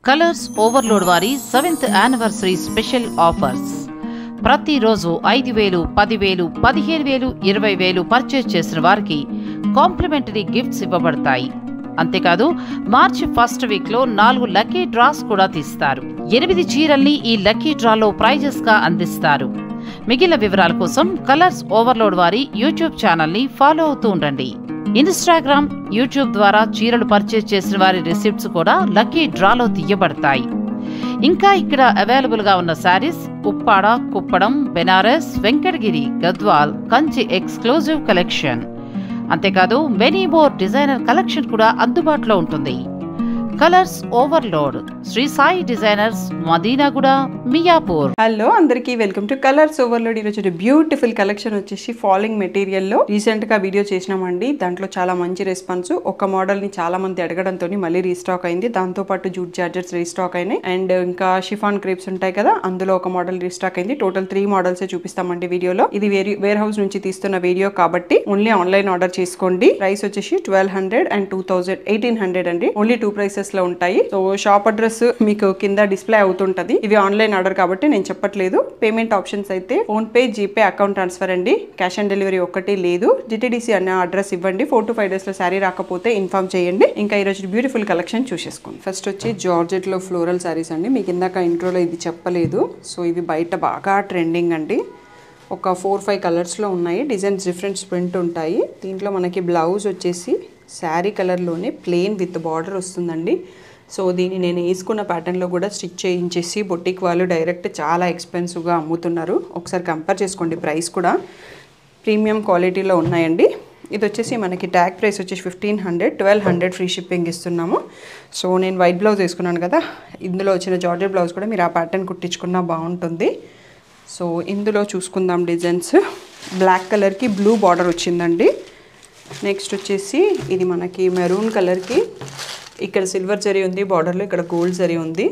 colours overload వారి seventh anniversary special offers ప్రతిరోజు ఐదు వేలు పదివేలు పదిహేను వేలు ఇరవై వేలు పర్చేజ్ చేసిన వారికి కాంప్లిమెంటరీ గిఫ్ట్స్ ఇవ్వబడతాయి అంతేకాదు మార్చి ఫస్ట్ వీక్ లో నాలుగు లక్కీ డ్రాస్ కూడా తీస్తారు ఎనిమిది చీరల్ని ఈ లక్కీ డ్రాలో ప్రైజెస్ గా అందిస్తారు మిగిలిన వివరాల కోసం కలర్స్ ఓవర్లోడ్ వారి యూట్యూబ్ ఛానల్ ని ఫాలో అవుతూ ఉండండి ఇన్స్టాగ్రామ్ యూట్యూబ్ ద్వారా చీరలు పర్చేజ్ చేసిన వారి రిసిప్ట్స్ కూడా లక్కీ డ్రాలో తీయబడతాయి ఇంకా ఇక్కడ అవైలబుల్ గా ఉన్న శారీస్ ఉప్పాడ కుప్పడం బెనారస్ వెంకటగిరి గద్వాల్ కంచి ఎక్స్క్లూజివ్ కలెక్షన్ అంతేకాదు మెనీ మోర్ డిజైనర్ కలెక్షన్ కూడా అందుబాటులో ఉంటుంది colours overload Shri Sai designers Madinaguda Miyapur hello అందరికీ వెల్కమ్ టు కలర్స్ ఓవర్లోడ్ ఈరోజు బ్యూటిఫుల్ కలెక్షన్ వచ్చేసి ఫాలింగ్ మెటీరియల్లో రీసెంట్ గా వీడియో చేసినామండి దాంట్లో చాలా మంచి రెస్పాన్స్ ఒక మోడల్ ని చాలా మంది అడగడంతో మళ్ళీ రీస్టాక్ అయింది దాంతో పాటు జూట్ చార్జర్స్ రీస్టాక్ అయినాయి అండ్ ఇంకా షిఫాన్ క్రేప్స్ ఉంటాయి కదా అందులో ఒక మోడల్ రీస్టాక్ అయింది టోటల్ త్రీ మోడల్స్ చూపిస్తామండి వీడియోలో ఇది వేరే వేర్ హౌస్ నుంచి తీస్తున్న వీడియో కాబట్టి ఓన్లీ ఆన్లైన్ ఆర్డర్ చేసుకోండి ప్రైస్ వచ్చేసి twelve hundred and two thousand eighteen hundred అండి ఓన్లీ టూ ప్రైసెస్ లో ఉంటాయి సో షాప్ అడ్రస్ మీకు కింద డిస్ప్లే అవుతుంటది ఇవి ఆన్లైన్ ఆర్డర్ కాబట్టి నేను చెప్పట్లేదు పేమెంట్ ఆప్షన్స్ అయితే PhonePe GPay account transfer అండి క్యాష్ ఆన్ డెలివరీ ఒక్కటి లేదు జిటిడిసి అన్న అడ్రస్ ఇవ్వండి ఫోర్ టు ఫైవ్ డేస్ లో శారీ రాకపోతే ఇన్ఫార్మ్ చేయండి ఇంకా ఈరోజు బ్యూటిఫుల్ కలెక్షన్ చూసేసుకోండి ఫస్ట్ వచ్చి జార్జెట్ లో ఫ్లోరల్ శారీస్ అండి మీకు ఇందాక ఇంట్రోలో ఇది చెప్పలేదు సో ఇవి బయట బాగా ట్రెండింగ్ అండి ఒక ఫోర్ ఫైవ్ కలర్స్లో ఉన్నాయి డిజైన్స్ డిఫరెంట్ ప్రింట్ ఉంటాయి దీంట్లో మనకి బ్లౌజ్ వచ్చేసి శారీ కలర్లోనే ప్లెయిన్ విత్ బార్డర్ వస్తుందండి సో దీన్ని నేను వేసుకున్న ప్యాటర్న్లో కూడా స్టిచ్ చేయించేసి బొటిక్ వాళ్ళు డైరెక్ట్ చాలా ఎక్స్పెన్సివ్గా అమ్ముతున్నారు ఒకసారి కంపేర్ చేసుకోండి ప్రైస్ కూడా ప్రీమియం క్వాలిటీలో ఉన్నాయండి ఇది వచ్చేసి మనకి ట్యాగ్ ప్రైస్ వచ్చేసి fifteen hundred twelve hundred free shipping ఇస్తున్నాము సో నేను వైట్ బ్లౌజ్ వేసుకున్నాను కదా ఇందులో వచ్చిన జార్జెట్ బ్లౌజ్ కూడా మీరు ఆ ప్యాటర్న్ కుట్టించుకున్నా బాగుంటుంది సో ఇందులో చూసుకుందాం డిజైన్స్ బ్లాక్ కలర్కి బ్లూ బార్డర్ వచ్చిందండి నెక్స్ట్ వచ్చేసి ఇది మనకి మెరూన్ కలర్కి ఇక్కడ సిల్వర్ జరీ ఉంది బార్డర్లో ఇక్కడ గోల్డ్ జరీ ఉంది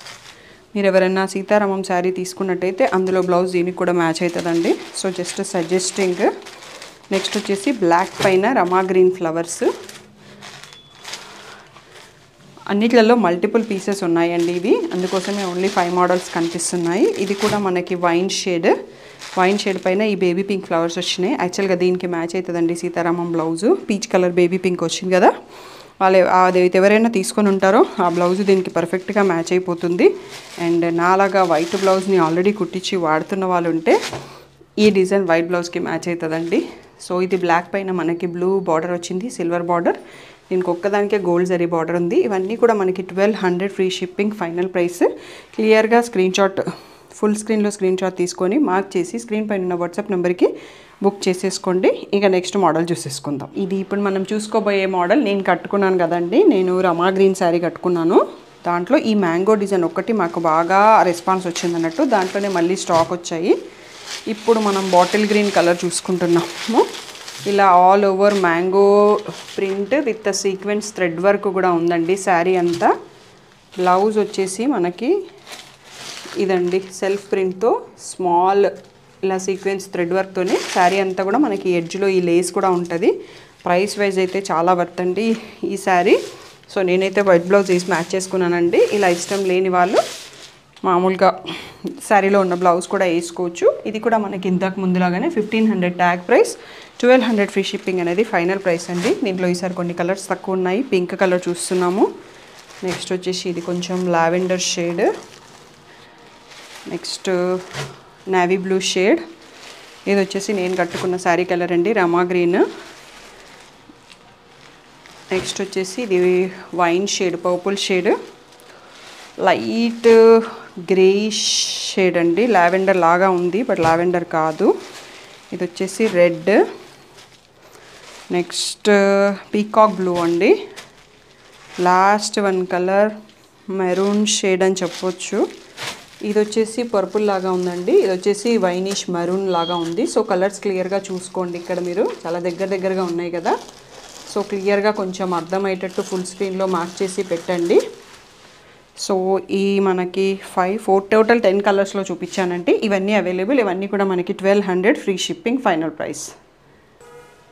మీరు ఎవరైనా సీతారామం శారీ తీసుకున్నట్టయితే అందులో బ్లౌజ్ దీనికి కూడా మ్యాచ్ అవుతుందండి సో జస్ట్ సజెస్టింగ్ నెక్స్ట్ వచ్చేసి బ్లాక్ పైన రమా గ్రీన్ ఫ్లవర్స్ అన్నిట్లలో మల్టిపుల్ పీసెస్ ఉన్నాయండి ఇవి అందుకోసమే ఓన్లీ ఫైవ్ మోడల్స్ కనిపిస్తున్నాయి ఇది కూడా మనకి వైన్ షేడ్ వైన్ షేడ్ పైన ఈ బేబీ పింక్ ఫ్లవర్స్ వచ్చినాయి యాక్చువల్గా దీనికి మ్యాచ్ అవుతుందండి Sita Ramam blouse peach colour baby pink వచ్చింది కదా వాళ్ళు అది ఎవరైనా తీసుకొని ఉంటారో ఆ బ్లౌజ్ దీనికి పర్ఫెక్ట్గా మ్యాచ్ అయిపోతుంది అండ్ నాలాగా వైట్ బ్లౌజ్ని ఆల్రెడీ కుట్టించి వాడుతున్న వాళ్ళు ఉంటే ఈ డిజైన్ వైట్ బ్లౌజ్కి మ్యాచ్ అవుతుందండి సో ఇది బ్లాక్ పైన మనకి బ్లూ బార్డర్ వచ్చింది సిల్వర్ బార్డర్ దీనికి ఒక్కదానికే గోల్డ్ జరీ బార్డర్ ఉంది ఇవన్నీ కూడా మనకి twelve hundred free shipping final price క్లియర్గా స్క్రీన్ షాట్ ఫుల్ స్క్రీన్లో స్క్రీన్ షాట్ తీసుకొని మార్క్ చేసి స్క్రీన్ పైన ఉన్న వాట్సాప్ నెంబర్కి బుక్ చేసేసుకోండి ఇక నెక్స్ట్ మోడల్ చూసేసుకుందాం ఇది ఇప్పుడు మనం చూసుకోబోయే మోడల్ నేను కట్టుకున్నాను కదండి నేను రమా గ్రీన్ శారీ కట్టుకున్నాను దాంట్లో ఈ మ్యాంగో డిజైన్ ఒక్కటి మాకు బాగా రెస్పాన్స్ వచ్చింది అన్నట్టు దాంట్లోనే మళ్ళీ స్టాక్ వచ్చాయి ఇప్పుడు మనం బాటిల్ గ్రీన్ కలర్ చూసుకుంటున్నాము ఇలా all over mango print with sequence thread work కూడా ఉందండి శారీ అంతా బ్లౌజ్ వచ్చేసి మనకి ఇదండి సెల్ఫ్ ప్రింట్తో స్మాల్ ఇలా సీక్వెన్స్ థ్రెడ్ వర్క్తోనే శారీ అంతా కూడా మనకి ఎడ్జ్లో ఈ లేస్ కూడా ఉంటుంది ప్రైస్ వైజ్ అయితే చాలా వర్త్ అండి ఈ శారీ సో నేనైతే వైట్ బ్లౌజ్ వేసి మ్యాచ్ చేసుకున్నానండి ఇలా ఇష్టం లేని వాళ్ళు మామూలుగా శారీలో ఉన్న బ్లౌజ్ కూడా వేసుకోవచ్చు ఇది కూడా మనకి ఇంతకు ముందులాగానే fifteen hundred tag price twelve hundred free shipping అనేది ఫైనల్ ప్రైస్ అండి దీంట్లో ఈసారి కొన్ని కలర్స్ తక్కువ ఉన్నాయి పింక్ కలర్ చూస్తున్నాము నెక్స్ట్ వచ్చేసి ఇది కొంచెం lavender shade next navy blue shade ఇది వచ్చేసి నేను కట్టుకున్న శారీ కలర్ అండి రమా గ్రీన్ నెక్స్ట్ వచ్చేసి ఇది wine shade purple shade light grey shade అండి లావెండర్ లాగా ఉంది బట్ లావెండర్ కాదు ఇది వచ్చేసి రెడ్ నెక్స్ట్ పీకాక్ బ్లూ అండి last one colour maroon shade అని చెప్పొచ్చు ఇది వచ్చేసి పర్పుల్ లాగా ఉందండి ఇది వచ్చేసి వైనిష్ మరూన్ లాగా ఉంది సో కలర్స్ క్లియర్గా చూసుకోండి ఇక్కడ మీరు చాలా దగ్గర దగ్గరగా ఉన్నాయి కదా సో క్లియర్గా కొంచెం అర్థమయ్యేటట్టు ఫుల్ స్క్రీన్లో మార్క్ చేసి పెట్టండి సో ఈ మనకి ఫైవ్ ఫోర్ టోటల్ టెన్ కలర్స్లో చూపించానంటే ఇవన్నీ అవైలబుల్ ఇవన్నీ కూడా మనకి twelve hundred free shipping final price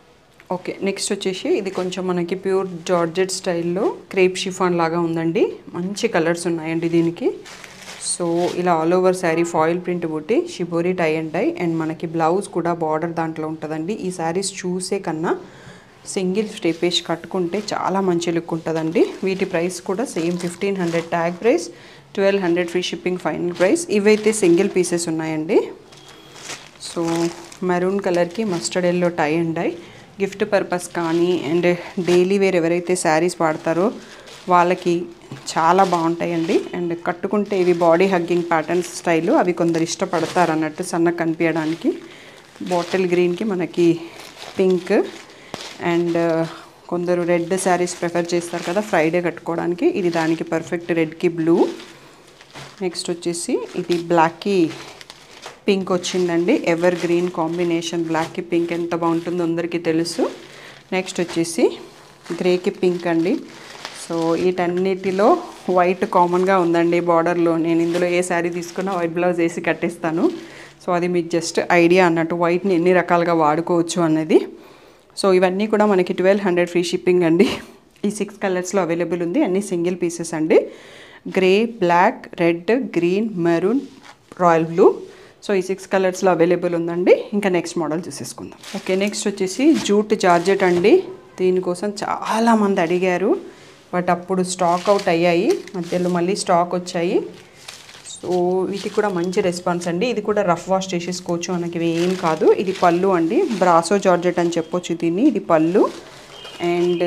okay next వచ్చేసి ఇది కొంచెం మనకి ప్యూర్ జార్జెట్ స్టైల్లో క్రేప్ షిఫాన్ లాగా ఉందండి మంచి కలర్స్ ఉన్నాయండి దీనికి సో ఇలా all over sari foil print buti shibori tie and tie and మనకి బ్లౌజ్ కూడా బార్డర్ దాంట్లో ఉంటుందండి ఈ శారీస్ చూసే కన్నా సింగిల్ స్టెపేజ్ కట్టుకుంటే చాలా మంచి లుక్ ఉంటుందండి వీటి ప్రైస్ కూడా same fifteen hundred tag price twelve hundred free shipping final price ఇవైతే సింగిల్ పీసెస్ ఉన్నాయండి సో మెరూన్ కలర్కి mustard yellow tie and dye gift purpose కానీ అండ్ డైలీ వేర్ ఎవరైతే శారీస్ వాడతారో వాళ్ళకి చాలా బాగుంటాయండి అండ్ కట్టుకుంటే ఇవి బాడీ హగ్గింగ్ ప్యాటర్న్స్ స్టైల్ అవి కొందరు ఇష్టపడతారు అన్నట్టు సన్నగా కనిపించడానికి బాటిల్ గ్రీన్కి మనకి పింక్ అండ్ కొందరు రెడ్ శారీస్ ప్రిఫర్ చేస్తారు కదా ఫ్రైడే కట్టుకోవడానికి ఇది దానికి పర్ఫెక్ట్ రెడ్కి బ్లూ నెక్స్ట్ వచ్చేసి ఇది బ్లాక్కి పింక్ వచ్చిందండి ఎవర్ గ్రీన్ కాంబినేషన్ బ్లాక్కి పింక్ ఎంత బాగుంటుందో అందరికీ తెలుసు నెక్స్ట్ వచ్చేసి గ్రేకి పింక్ అండి సో వీటన్నిటిలో వైట్ కామన్గా ఉందండి బార్డర్లో నేను ఇందులో ఏ శారీ తీసుకున్నా వైట్ బ్లౌజ్ వేసి కట్టేస్తాను సో అది మీకు జస్ట్ ఐడియా అన్నట్టు వైట్ని ఎన్ని రకాలుగా వాడుకోవచ్చు అన్నది సో ఇవన్నీ కూడా మనకి ట్వెల్వ్ హండ్రెడ్ ఫ్రీ షిప్పింగ్ అండి ఈ సిక్స్ కలర్స్లో అవైలబుల్ ఉంది అన్ని సింగిల్ పీసెస్ అండి grey black red green maroon royal blue so ఈ సిక్స్ కలర్స్లో అవైలబుల్ ఉందండి ఇంకా నెక్స్ట్ మోడల్ చూసేసుకుందాం ఓకే నెక్స్ట్ వచ్చేసి జూట్ జార్జెట్ అండి దీనికోసం చాలామంది అడిగారు బట్ అప్పుడు స్టాక్ అవుట్ అయ్యాయి మధ్యలో మళ్ళీ స్టాక్ వచ్చాయి సో వీటికి కూడా మంచి రెస్పాన్స్ అండి ఇది కూడా రఫ్ వాష్ చేసేసుకోవచ్చు మనకి ఇవి ఏం కాదు ఇది పళ్ళు అండి బ్రాసో జార్జెట్ అని చెప్పొచ్చు దీన్ని ఇది పళ్ళు అండ్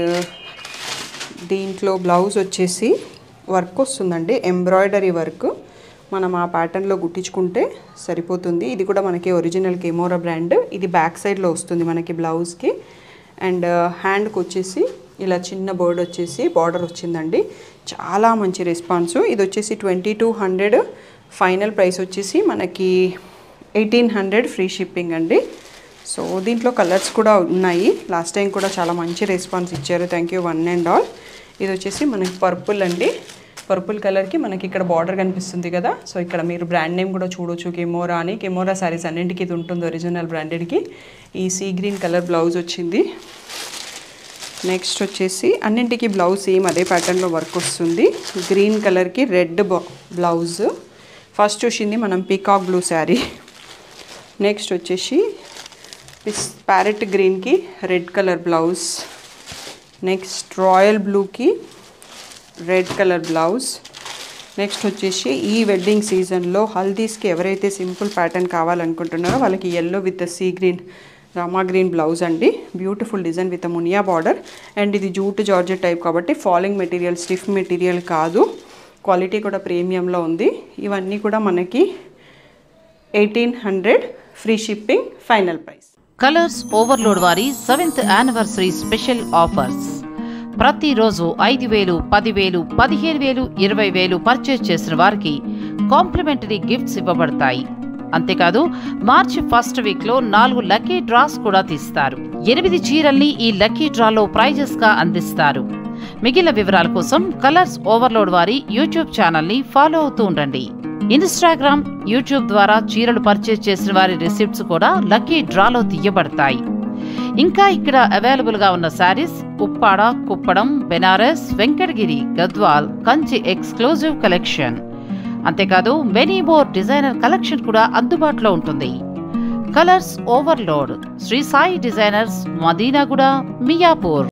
దీంట్లో బ్లౌజ్ వచ్చేసి వర్క్ వస్తుందండి ఎంబ్రాయిడరీ వర్క్ మనం ఆ ప్యాటర్న్లో గుట్టించుకుంటే సరిపోతుంది ఇది కూడా మనకి ఒరిజినల్ కెమోరా బ్రాండ్ ఇది బ్యాక్ సైడ్లో వస్తుంది మనకి బ్లౌజ్కి అండ్ హ్యాండ్కి వచ్చేసి ఇలా చిన్న బోర్డ్ వచ్చేసి బార్డర్ వచ్చిందండి చాలా మంచి రెస్పాన్స్ ఇది వచ్చేసి twenty two hundred final price వచ్చేసి మనకి ఎయిటీన్ హండ్రెడ్ ఫ్రీ షిప్పింగ్ అండి సో దీంట్లో కలర్స్ కూడా ఉన్నాయి లాస్ట్ టైం కూడా చాలా మంచి రెస్పాన్స్ ఇచ్చారు thank you one and all ఇది వచ్చేసి మనకి పర్పుల్ అండి పర్పుల్ కలర్కి మనకి ఇక్కడ బార్డర్ కనిపిస్తుంది కదా సో ఇక్కడ మీరు బ్రాండ్ నేమ్ కూడా చూడొచ్చు కెమోరా అని కెమోరా శారీస్ అన్నింటికి ఇది ఉంటుంది ఒరిజినల్ బ్రాండెడ్కి ఈ సీ గ్రీన్ కలర్ బ్లౌజ్ వచ్చింది నెక్స్ట్ వచ్చేసి అన్నింటికి బ్లౌజ్ సేమ్ అదే ప్యాటర్న్లో వర్క్ వస్తుంది గ్రీన్ కలర్కి రెడ్ బ్లౌజ్ ఫస్ట్ వచ్చింది మనం పీకాక్ బ్లూ శారీ నెక్స్ట్ వచ్చేసి పిస్ ప్యారెట్ గ్రీన్కి red colour blouse next royal బ్లూకి రెడ్ కలర్ బ్లౌజ్ నెక్స్ట్ వచ్చేసి ఈ వెడ్డింగ్ సీజన్లో హల్దీస్కి ఎవరైతే సింపుల్ ప్యాటర్న్ కావాలనుకుంటున్నారో వాళ్ళకి yellow with sea green Rama green blouse అండి beautiful design with muniya border and ఇది జూట్ జార్జెట్ టైప్ కాబట్టి ఫాలింగ్ మెటీరియల్ స్టిఫ్ మెటీరియల్ కాదు క్వాలిటీ కూడా ప్రీమియంలో ఉంది ఇవన్నీ కూడా మనకి eighteen hundred free shipping final price colours overload వారి సెవెంత్ యానివర్సరీ స్పెషల్ ఆఫర్స్ ప్రతిరోజు ఐదు వేలు పదివేలు పదిహేను వేలు ఇరవై వేలు పర్చేజ్ చేసిన వారికి కాంప్లిమెంటరీ గిఫ్ట్స్ ఇవ్వబడతాయి అంతేకాదు మార్చి ఫస్ట్ వీక్ లో నాలుగు లక్కీ డ్రాస్ కూడా తీస్తారు ఎనిమిది చీరల్ని ఈ లక్కీ డ్రాలో ప్రైజెస్ గా అందిస్తారు మిగిలిన వివరాల కోసం కలర్స్ ఓవర్లోడ్ వారి యూట్యూబ్ ఛానల్ ని ఫాలో అవుతూ ఉండండి ఇన్స్టాగ్రామ్ యూట్యూబ్ ద్వారా చీరలు పర్చేజ్ చేసిన వారి రిసిప్ట్స్ కూడా లక్కీ డ్రాలో తీయబడతాయి ఇంకా ఇక్కడ అవైలబుల్ గా ఉన్న శారీస్ ఉప్పాడ కుప్పడం బెనారస్ వెంకటగిరి గద్వాల్ కంచి ఎక్స్క్లూజివ్ కలెక్షన్ అంతేకాదు మెనీ మోర్ డిజైనర్ కలెక్షన్ కూడా అందుబాటులో ఉంటుంది colours overload Shri Sai designers Madinaguda Miyapur